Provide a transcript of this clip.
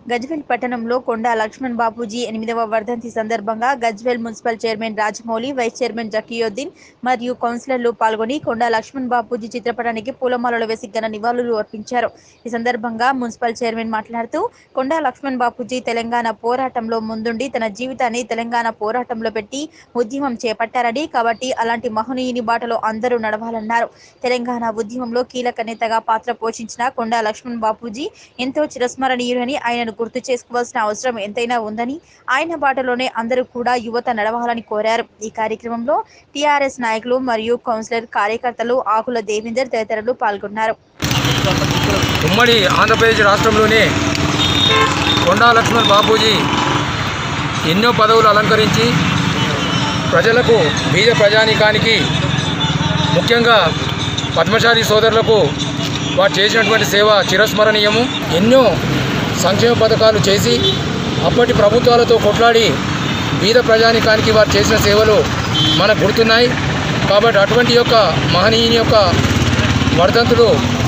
గజ్వేల్ పట్టణంలో కొండా లక్ష్మణ్ బాపూజీ ఎనిమిదవ వర్ధంతి సందర్భంగా Gajwel municipal chairman Rajamouli vice chairman Zakiuddin మరియు కౌన్సిలర్లు పాల్గొని కొండా లక్ష్మణ్ బాపూజీ చిత్రపటానికి పూలమాలలు వేసి ఘన నివాళులు అర్పించారు ఈ సందర్భంగా మున్సిపల్ చైర్మన్ మాట్లాడుతూ కొండా లక్ష్మణ్ బాపూజీ తెలంగాణ పోరాటంలో ముందుండి తన జీవితాన్ని తెలంగాణ పోరాటంలో పెట్టి ఉద్యమం చేపట్టారని కాబట్టి అలాంటి మహనీయుని బాటలో అందరూ నడవాలన్నారు తెలంగాణ ఉద్యమంలో కీలక నేతగా పాత్ర పోషించిన కొండా లక్ష్మణ్ బాపూజీ ఎంతో చిరస్మరణీయుడని ఆయనను గుర్తు చేసుకోవాల్సిన అవసరం ఎంతైనా ఉందని ఆయన బాటలోనే అందరూ కూడా యువత నడవాలని కోరారు ఈ కార్యక్రమంలో టీఆర్ఎస్ నాయకులు మరియు కౌన్సిలర్ కార్యకర్తలు ఆకుల దేవేందర్ తదితరులు పాల్గొన్నారు ఉమ్మడి ఆంధ్రప్రదేశ్ రాష్ట్రంలోనే కొండా లక్ష్మణ్ బాపూజీ ఎన్నో పదవులు అలంకరించి ప్రజలకు బీద ప్రజానీకానికి ముఖ్యంగా పద్మశాలి సోదరులకు వారు చేసినటువంటి సేవ చిరస్మరణీయము ఎన్నో సంక్షేమ పథకాలు చేసి అప్పటి ప్రభుత్వాలతో కొట్లాడి బీద ప్రజానీకానికి వారు చేసిన సేవలు మనకు గుర్తున్నాయి కాబట్టి అటువంటి యొక్క మహనీయుని యొక్క వర్ధంతులు